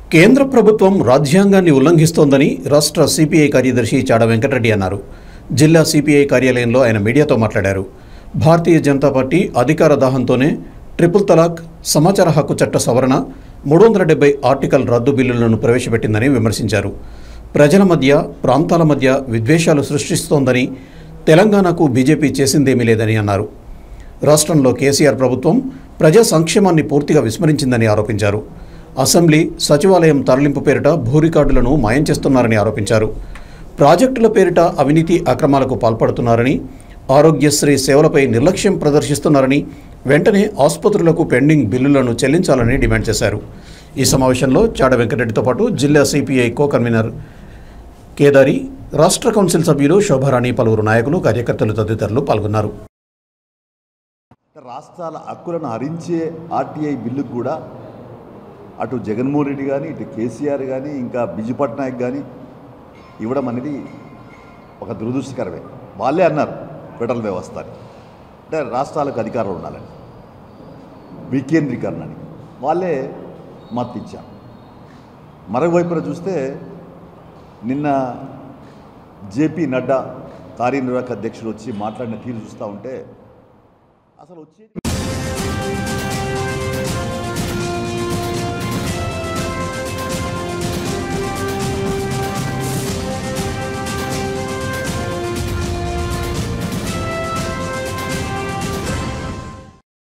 కేంద్ర ప్రభుత్వం రాజ్యాంగాన్ని ఉల్లంఘిస్తోందని రాష్ట్ర సిపిఐ కార్యదర్శి చాడ వెంకటరెడ్డి అన్నారు జిల్లా సిపిఐ కార్యాలయంలో ఆయన మీడియాతో మాట్లాడారు భారతీయ జనతా పార్టీ అధికార దాహంతోనే ట్రిపుల్ తలాక్ సమాచార హక్కు చట్ట సవరణ మూడు వందల డెబ్బై ఆర్టికల్ రద్దు బిల్లులను ప్రవేశపెట్టిందని విమర్శించారు ప్రజల మధ్య ప్రాంతాల మధ్య విద్వేషాలు సృష్టిస్తోందని తెలంగాణకు బీజేపీ చేసిందేమీ లేదని అన్నారు రాష్ట్రంలో కేసీఆర్ ప్రభుత్వం ప్రజా సంక్షేమాన్ని పూర్తిగా విస్మరించిందని ఆరోపించారు అసెంబ్లీ సచివాలయం తరలింపు పేరిట భూ రికార్డులను మాయం చేస్తున్నారని ఆరోపించారు ప్రాజెక్టుల పేరిట అవినీతి అక్రమాలకు పాల్పడుతున్నారని ఆరోగ్యశ్రీ సేవలపై నిర్లక్ష్యం ప్రదర్శిస్తున్నారని వెంటనే ఆసుపత్రులకు పెండింగ్ బిల్లులను చెల్లించాలని డిమాండ్ చేశారు ఈ సమావేశంలో చాడ వెంకటరెడ్డితో పాటు జిల్లా సిపిఐ కో కన్వీనర్ కేదారి రాష్ట్ర కౌన్సిల్ సభ్యులు శోభారాణి పలువురు నాయకులు కార్యకర్తలు తదితరులు పాల్గొన్నారు రాష్ట్రాల హక్కులను హరించే ఆర్టీఐ బిల్లు కూడా అటు జగన్మోహన్ రెడ్డి కానీ ఇటు కేసీఆర్ కానీ ఇంకా బిజు పట్నాయక్ కానీ ఇవ్వడం అనేది ఒక దురదృష్టకరమే వాళ్ళే అన్నారు ఫెడరల్ వ్యవస్థ అని అంటే రాష్ట్రాలకు అధికారం ఉండాలని వికేంద్రీకరణ అని వాళ్ళే మద్దతు ఇచ్చారు మరోవైపున చూస్తే నిన్న జేపీ నడ్డా కార్యనిర్వాహక అధ్యక్షుడు వచ్చి మాట్లాడిన తీరు చూస్తూ ఉంటే అసలు వచ్చి